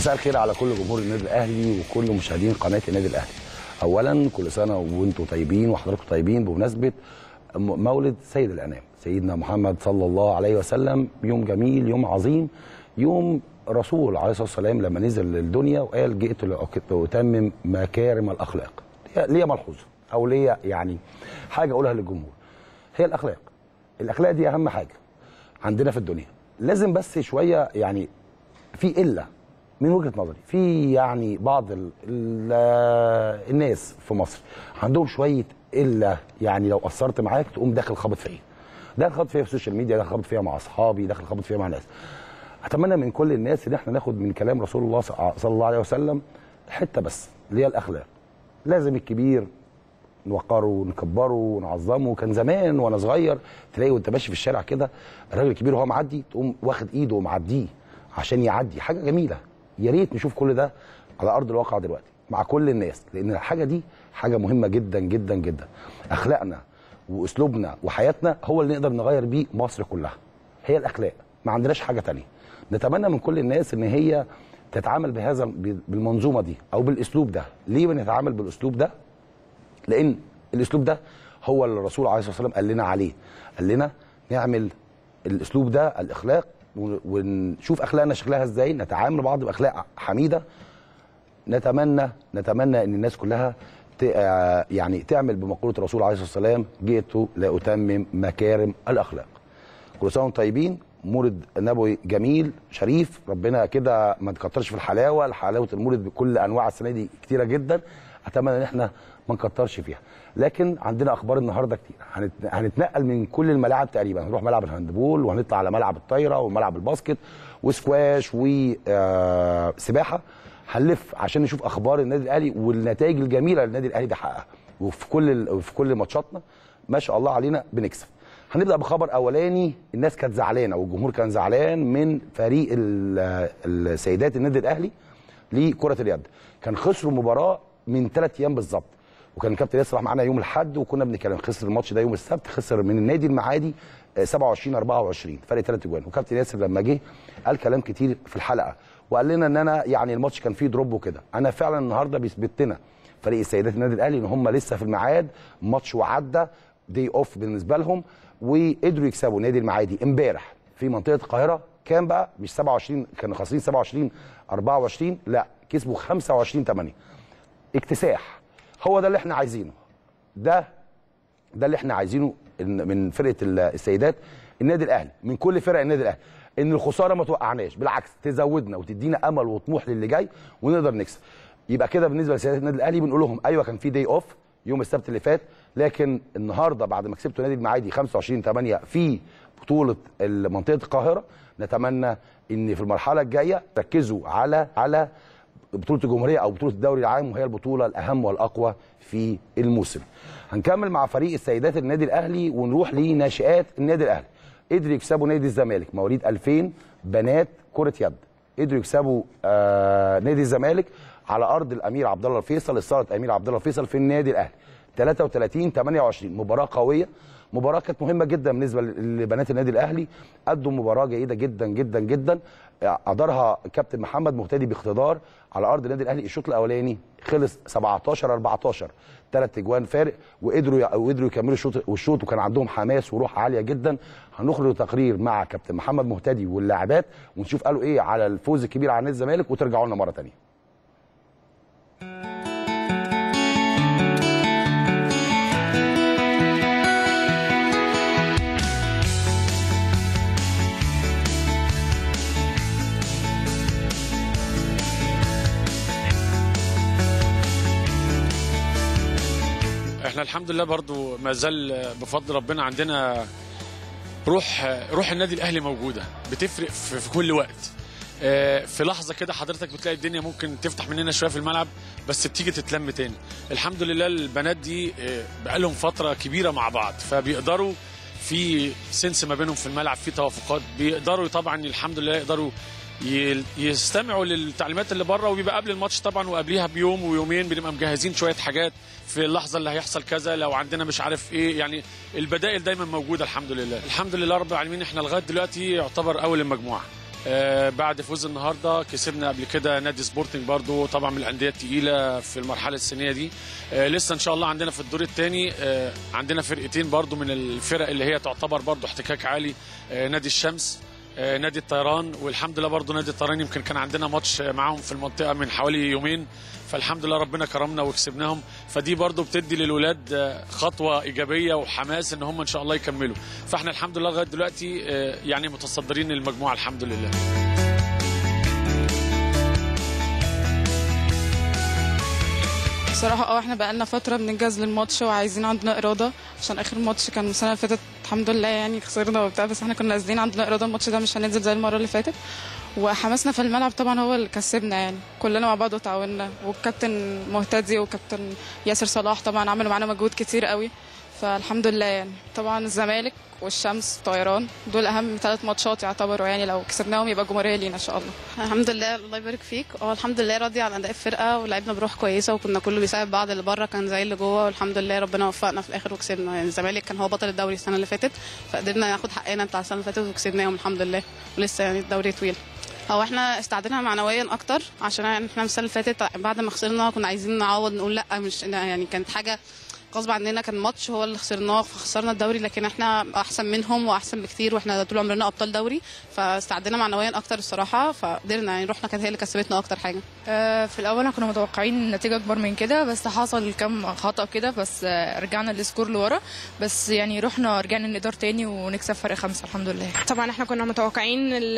مساء الخير على كل جمهور النادي الاهلي وكل مشاهدين قناه النادي الاهلي. اولا كل سنه وانتم طيبين وحضراتكم طيبين بمناسبه م- مولد سيد الانام سيدنا محمد صلى الله عليه وسلم يوم جميل يوم عظيم يوم رسول عليه الصلاه والسلام لما نزل للدنيا وقال جئت لأك- لاتمم مكارم الاخلاق. ليا- ليا ملحوظه او ليا يعني حاجه اقولها للجمهور. هي الاخلاق. الاخلاق دي اهم حاجه عندنا في الدنيا. لازم بس شويه يعني في قله من وجهه نظري في يعني بعض ال ال الناس في مصر عندهم شويه قله يعني لو قصرت معاك تقوم داخل خابط فيا داخل خابط فيا في السوشيال ميديا داخل خابط فيا مع اصحابي داخل خابط فيا مع ناس اتمنى من كل الناس ان احنا ناخد من كلام رسول الله صلى الله عليه وسلم حته بس اللي هي الاخلاق لازم الكبير نوقره ونكبره ونعظمه كان زمان وانا صغير تلاقي وانت ماشي في الشارع كده الراجل الكبير وهو معدي تقوم واخد ايده ومعديه عشان يعدي حاجه جميله يا ريت نشوف كل ده على ارض الواقع دلوقتي مع كل الناس لان الحاجه دي حاجه مهمه جدا جدا جدا اخلاقنا واسلوبنا وحياتنا هو اللي نقدر نغير بيه مصر كلها هي الاخلاق ما عندناش حاجه تانية نتمنى من كل الناس ان هي تتعامل بهذا بالمنظومه دي او بالاسلوب ده ليه بنتعامل بالاسلوب ده لان الاسلوب ده هو اللي الرسول عليه الصلاه والسلام قال لنا عليه قال لنا نعمل الاسلوب ده الاخلاق ون- ونشوف اخلاقنا شكلها ازاي نتعامل مع بعض باخلاق حميده نتمنى نتمنى ان الناس كلها ت- آه يعني تعمل بمقوله الرسول عليه الصلاه والسلام جئت لاتمم مكارم الاخلاق كل سنه وانتم طيبين مولد نبوي جميل شريف ربنا كده ما نكترش في الحلاوه حلاوه المولد بكل انواع السنه دي كتيره جدا اتمنى ان احنا ما نكترش فيها لكن عندنا اخبار النهارده كتير هنت- هنتنقل من كل الملاعب تقريبا هنروح ملعب الهاندبول وهنطلع على ملعب الطايره وملعب الباسكت وسكواش وسباحه هنلف عشان نشوف اخبار النادي الاهلي والنتائج الجميله اللي النادي الاهلي بيحققها وفي كل ال- في كل ماتشاتنا ما شاء الله علينا بنكسب هنبدا بخبر اولاني الناس كانت زعلانه والجمهور كان زعلان من فريق ال- السيدات النادي الاهلي لكره اليد كان خسروا مباراه من ثلاث ايام بالظبط وكان الكابتن ياسر راح معانا يوم الاحد وكنا بنتكلم خسر الماتش ده يوم السبت خسر من النادي المعادي آه، 27 24 فرق ثلاث اجوان وكابتن ياسر لما جه قال كلام كتير في الحلقه وقال لنا ان انا يعني الماتش كان فيه دروب وكده انا فعلا النهارده بيثبت لنا فريق السيدات النادي الاهلي ان هم لسه في الميعاد ماتش وعدى دي اوف بالنسبه لهم وقدروا يكسبوا نادي المعادي امبارح في منطقه القاهره كان بقى مش 27 كانوا خاسرين 27 24 لا كسبوا 25 8 اكتساح هو ده اللي احنا عايزينه ده ده اللي احنا عايزينه إن من فرقه ال- السيدات النادي الاهلي من كل فرق النادي الاهلي ان الخساره ما توقعناش بالعكس تزودنا وتدينا امل وطموح للي جاي ونقدر نكسب يبقى كده بالنسبه لسيدات النادي الاهلي بنقول لهم ايوه كان في داي اوف يوم السبت اللي فات لكن النهارده بعد ما كسبتوا نادي المعادي 25 8 في بطوله منطقه القاهره نتمنى ان في المرحله الجايه تركزوا على على بطوله الجمهوريه او بطوله الدوري العام وهي البطوله الاهم والاقوى في الموسم. هنكمل مع فريق السيدات النادي الاهلي ونروح لناشئات النادي الاهلي. قدروا يكسبوا نادي الزمالك مواليد 2000 بنات كره يد. قدروا يكسبوا آه نادي الزمالك على ارض الامير عبد الله الفيصل الصاله امير عبد الله الفيصل في النادي الاهلي. 33 28 مباراه قويه مباراه كانت مهمه جدا بالنسبه لبنات النادي الاهلي ادوا مباراه جيده جدا جدا جدا ادارها كابتن محمد مهتدي باقتدار على ارض النادي الاهلي الشوط الاولاني خلص 17 14 ثلاث اجوان فارق وقدروا وقدروا يكملوا الشوط والشوط وكان عندهم حماس وروح عاليه جدا هنخرج تقرير مع كابتن محمد مهتدي واللاعبات ونشوف قالوا ايه على الفوز الكبير على نادي الزمالك وترجعوا لنا مره ثانيه احنا الحمد لله برضو ما زال بفضل ربنا عندنا روح روح النادي الاهلي موجوده بتفرق في, في كل وقت آه، في لحظه كده حضرتك بتلاقي الدنيا ممكن تفتح مننا شويه في الملعب بس بتيجي تتلم تاني الحمد لله البنات دي آه، بقالهم فتره كبيره مع بعض فبيقدروا في سنس ما بينهم في الملعب في توافقات بيقدروا طبعا الحمد لله يقدروا ي- يستمعوا للتعليمات اللي بره وبيبقى قبل الماتش طبعا وقبليها بيوم ويومين بنبقى مجهزين شويه حاجات في اللحظه اللي هيحصل كذا لو عندنا مش عارف ايه يعني البدائل دايما موجوده الحمد لله الحمد لله رب العالمين احنا لغايه دلوقتي يعتبر اول المجموعه آه، بعد فوز النهارده كسبنا قبل كده نادي سبورتنج برضو طبعا من الانديه الثقيله في المرحله السنيه دي آه، لسه ان شاء الله عندنا في الدور الثاني عندنا فرقتين برضو من الفرق اللي هي تعتبر برضو احتكاك عالي آه، نادي الشمس آه، نادي الطيران والحمد لله برضو نادي الطيران يمكن كان عندنا ماتش معاهم في المنطقه من حوالي يومين فالحمد لله ربنا كرمنا وكسبناهم فدي برضو بتدي للولاد آه، خطوه ايجابيه وحماس ان هم ان شاء الله يكملوا فاحنا الحمد لله لغايه دلوقتي آه، يعني متصدرين المجموعه الحمد لله بصراحة اه احنا بقالنا فترة بنجهز للماتش وعايزين عندنا إرادة عشان آخر ماتش كان السنة اللي فاتت الحمد لله يعني خسرنا وبتاع بس احنا كنا نازلين عندنا إرادة الماتش ده مش هننزل زي المرة اللي فاتت وحماسنا في الملعب طبعا هو اللي كسبنا يعني كلنا مع بعض وتعاوننا والكابتن مهتدي وكابتن ياسر صلاح طبعا عملوا معانا مجهود كتير قوي فالحمد لله يعني طبعا الزمالك والشمس طيران دول اهم ثلاث ماتشات يعتبروا يعني لو كسبناهم يبقى جمهوريه لينا ان شاء الله الحمد لله الله يبارك فيك اه الحمد لله راضي عن اداء الفرقه ولعبنا بروح كويسه وكنا كله بيساعد بعض اللي بره كان زي اللي جوه والحمد لله ربنا وفقنا في الاخر وكسبنا يعني الزمالك كان هو بطل الدوري السنه اللي فاتت فقدرنا ناخد حقنا بتاع السنه اللي فاتت وكسبناهم الحمد لله ولسه يعني الدوري طويل هو احنا استعدنا معنويا اكتر عشان احنا السنه اللي فاتت بعد ما خسرنا كنا عايزين نعوض نقول لا مش يعني كانت حاجه غصب عننا كان ماتش هو اللي خسرناه فخسرنا الدوري لكن احنا احسن منهم واحسن بكتير واحنا طول عمرنا ابطال دوري فاستعدنا معنويا اكتر الصراحه فقدرنا يعني روحنا كانت هي اللي كسبتنا اكتر حاجه آه، في الاول كنا متوقعين نتيجه اكبر من كده بس حصل كم خطا كده بس آه، رجعنا السكور لورا بس يعني رحنا رجعنا نقدر تاني ونكسب فرق خمسه الحمد لله طبعا احنا كنا متوقعين ال-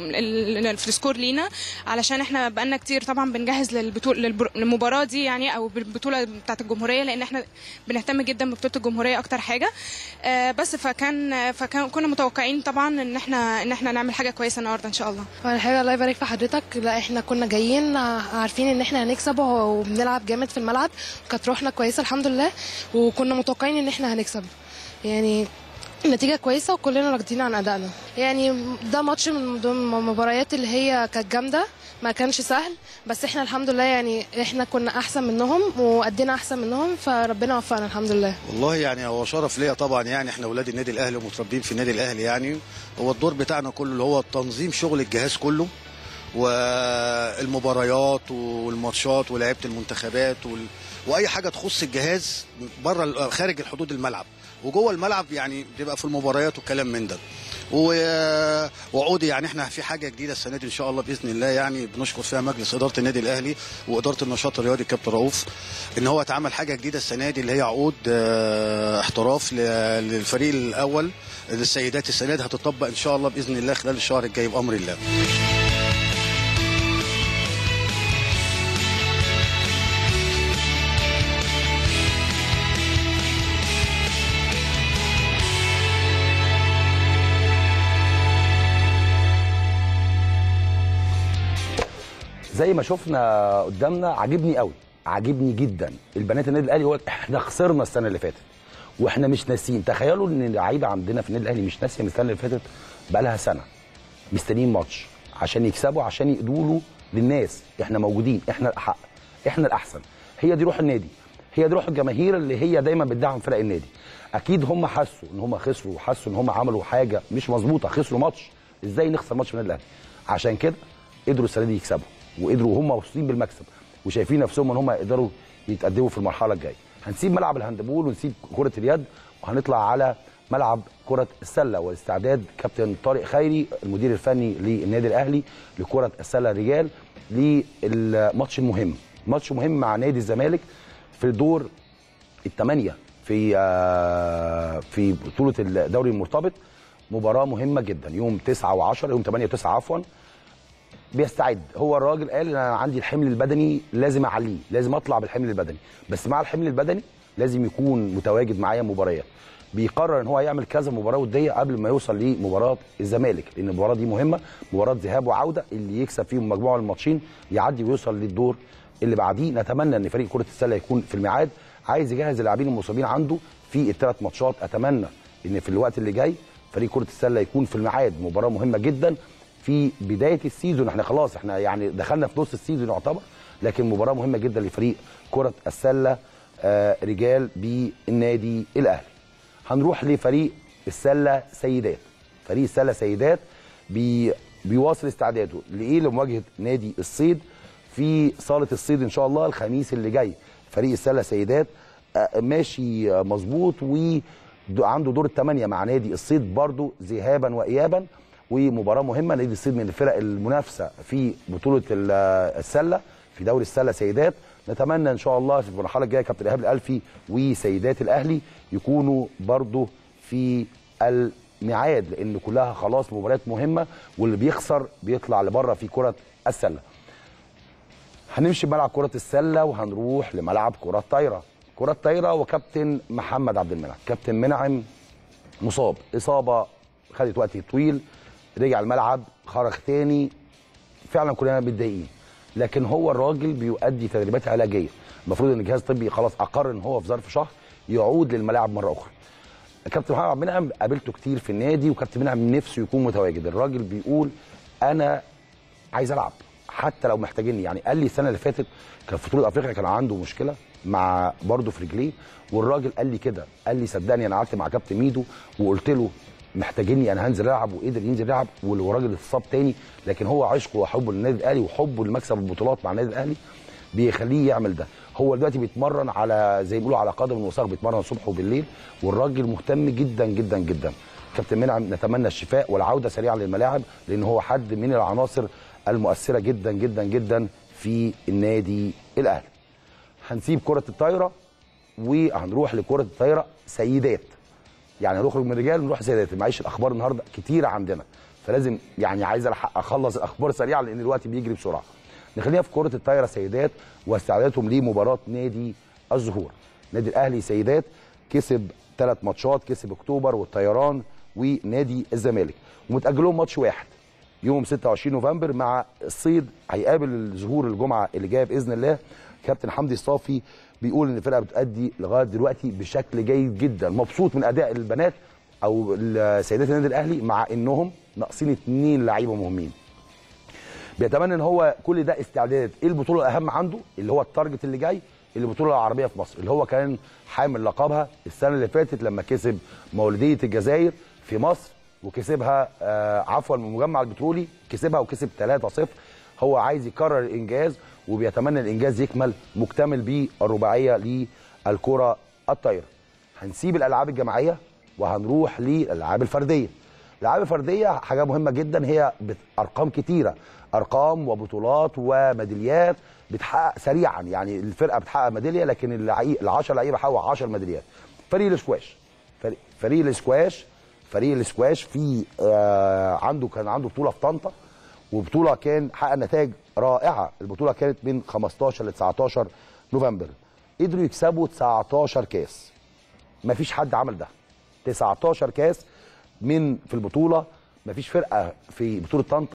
ال- ال- في السكور لينا علشان احنا بقالنا كتير طبعا بنجهز للبطوله للمباراه دي يعني او بالبطوله بتاعه الجمهوريه لان احنا بنهتم جدا ببطوله الجمهوريه اكتر حاجه آه، بس فكان فكان كنا متوقعين طبعا ان احنا ان احنا نعمل حاجه كويسه النهارده ان شاء الله اول حاجه الله يبارك في حضرتك لا احنا كنا جايين عارفين ان احنا هنكسب وبنلعب جامد في الملعب وكانت روحنا كويسه الحمد لله وكنا متوقعين ان احنا هنكسب يعني النتيجة كويسة وكلنا راضيين عن أدائنا يعني ده ماتش من ضمن المباريات اللي هي كانت جامدة ما كانش سهل بس احنا الحمد لله يعني احنا كنا أحسن منهم وأدينا أحسن منهم فربنا وفقنا الحمد لله والله يعني هو شرف ليا طبعا يعني احنا اولاد النادي الاهلي ومتربين في النادي الاهلي يعني هو الدور بتاعنا كله اللي هو تنظيم شغل الجهاز كله والمباريات والماتشات ولاعيبه المنتخبات وال... واي حاجه تخص الجهاز بره خارج الحدود الملعب وجوه الملعب يعني بتبقى في المباريات والكلام من ده و- وعودي يعني احنا في حاجه جديده السنه دي ان شاء الله باذن الله يعني بنشكر فيها مجلس اداره النادي الاهلي واداره النشاط الرياضي كابتن رؤوف ان هو اتعمل حاجه جديده السنه دي اللي هي عقود آه، احتراف ل- للفريق الاول للسيدات السنه دي هتطبق ان شاء الله باذن الله خلال الشهر الجاي بامر الله زي ما شفنا قدامنا عاجبني قوي عاجبني جدا البنات النادي الاهلي هو احنا خسرنا السنه اللي فاتت واحنا مش ناسيين تخيلوا ان اللعيبه عندنا في النادي الاهلي مش ناسيه من السنه اللي فاتت بقى لها سنه مستنيين ماتش عشان يكسبوا عشان يقولوا للناس احنا موجودين احنا الاحق احنا الاحسن هي دي روح النادي هي دي روح الجماهير اللي هي دايما بتدعم فرق النادي اكيد هم حسوا ان هم خسروا وحسوا ان هم عملوا حاجه مش مظبوطه خسروا ماتش ازاي نخسر ماتش من النادي الاهلي عشان كده قدروا السنه دي يكسبوا وقدروا هم مبسوطين بالمكسب وشايفين نفسهم ان هم يقدروا يتقدموا في المرحله الجايه هنسيب ملعب الهاندبول ونسيب كره اليد وهنطلع على ملعب كره السله واستعداد كابتن طارق خيري المدير الفني للنادي الاهلي لكره السله رجال للماتش المهم ماتش مهم مع نادي الزمالك في دور الثمانيه في آه، في بطوله الدوري المرتبط مباراه مهمه جدا يوم 9 و10 يوم 8 و9 عفوا بيستعد هو الراجل قال انا عندي الحمل البدني لازم اعليه لازم اطلع بالحمل البدني بس مع الحمل البدني لازم يكون متواجد معايا مباريات بيقرر ان هو يعمل كذا مباراه وديه قبل ما يوصل لمباراه الزمالك لان المباراه دي مهمه مباراه ذهاب وعوده اللي يكسب فيهم مجموعه الماتشين يعدي ويوصل للدور اللي بعديه نتمنى ان فريق كره السله يكون في الميعاد عايز يجهز اللاعبين المصابين عنده في الثلاث ماتشات اتمنى ان في الوقت اللي جاي فريق كره السله يكون في الميعاد مباراه مهمه جدا في بدايه السيزون احنا خلاص احنا يعني دخلنا في نص السيزون يعتبر لكن مباراه مهمه جدا لفريق كره السله آه، رجال بالنادي الاهلي هنروح لفريق السله سيدات فريق السله سيدات بيواصل استعداده لايه لمواجهه نادي الصيد في صاله الصيد ان شاء الله الخميس اللي جاي فريق السله سيدات آه، ماشي آه، مظبوط وعنده دور الثمانيه مع نادي الصيد برضو ذهابا وايابا ومباراه مهمه نادي الصيد من الفرق المنافسه في بطوله ال- السله في دوري السله سيدات نتمنى ان شاء الله في المرحله الجايه كابتن ايهاب الالفي وسيدات الاهلي يكونوا برضو في الميعاد لان كلها خلاص مباريات مهمه واللي بيخسر بيطلع لبره في كره السله هنمشي بملعب كرة السلة وهنروح لملعب كرة الطايرة كرة الطايرة وكابتن محمد عبد المنعم كابتن منعم مصاب إصابة خدت وقت طويل رجع الملعب خرج تاني فعلا كلنا متضايقين لكن هو الراجل بيؤدي تدريبات علاجية المفروض ان الجهاز الطبي خلاص اقر ان هو في ظرف شهر يعود للملاعب مرة اخرى كابتن محمد عبد المنعم قابلته كتير في النادي وكابتن منعم نفسه يكون متواجد الراجل بيقول انا عايز العب حتى لو محتاجيني يعني قال لي السنه اللي فاتت كان في بطوله افريقيا كان عنده مشكله مع برضه في رجليه والراجل قال لي كده قال لي صدقني انا قعدت مع كابتن ميدو وقلت له محتاجيني انا هنزل العب وقدر ينزل يلعب والراجل اتصاب تاني لكن هو عشقه وحبه للنادي الاهلي وحبه لمكسب البطولات مع النادي الاهلي بيخليه يعمل ده هو دلوقتي بيتمرن على زي ما بيقولوا على قدم وساق بيتمرن الصبح وبالليل والراجل مهتم جدا جدا جدا كابتن منعم نتمنى الشفاء والعوده سريعا للملاعب لان هو حد من العناصر المؤثره جدا جدا جدا في النادي الاهلي هنسيب كره الطايره وهنروح لكره الطايره سيدات يعني هنخرج من رجال ونروح سيدات معيش الاخبار النهارده كتيره عندنا فلازم يعني عايز الحق اخلص الاخبار سريعا لان الوقت بيجري بسرعه نخلينا في كره الطايره سيدات واستعداداتهم لمباراه نادي الزهور نادي الاهلي سيدات كسب ثلاث ماتشات كسب اكتوبر والطيران ونادي الزمالك ومتاجل لهم ماتش واحد يوم 26 نوفمبر مع الصيد هيقابل الظهور الجمعه اللي جايه باذن الله كابتن حمدي الصافي بيقول ان الفرقه بتأدي لغايه دلوقتي بشكل جيد جدا مبسوط من اداء البنات او سيدات النادي الاهلي مع انهم ناقصين اثنين لعيبه مهمين بيتمنى ان هو كل ده استعداد ايه البطوله الاهم عنده اللي هو التارجت اللي جاي البطوله العربيه في مصر اللي هو كان حامل لقبها السنه اللي فاتت لما كسب مولوديه الجزائر في مصر وكسبها آه عفوا من المجمع البترولي كسبها وكسب 3-0 هو عايز يكرر الانجاز وبيتمنى الانجاز يكمل مكتمل بالرباعيه للكره الطايره هنسيب الالعاب الجماعيه وهنروح للالعاب الفرديه الالعاب الفرديه حاجه مهمه جدا هي بت- ارقام كتيره ارقام وبطولات وميداليات بتحقق سريعا يعني الفرقه بتحقق ميداليه لكن اللعيب ال10 لعيبه حققوا 10 ميداليات فريق الاسكواش فريق, فريق الاسكواش فريق الاسكواش في آه عنده كان عنده بطوله في طنطا وبطوله كان حقق نتائج رائعه البطوله كانت من 15 ل 19 نوفمبر قدروا يكسبوا 19 كاس ما فيش حد عمل ده 19 كاس من في البطوله ما فيش فرقه في بطوله طنطا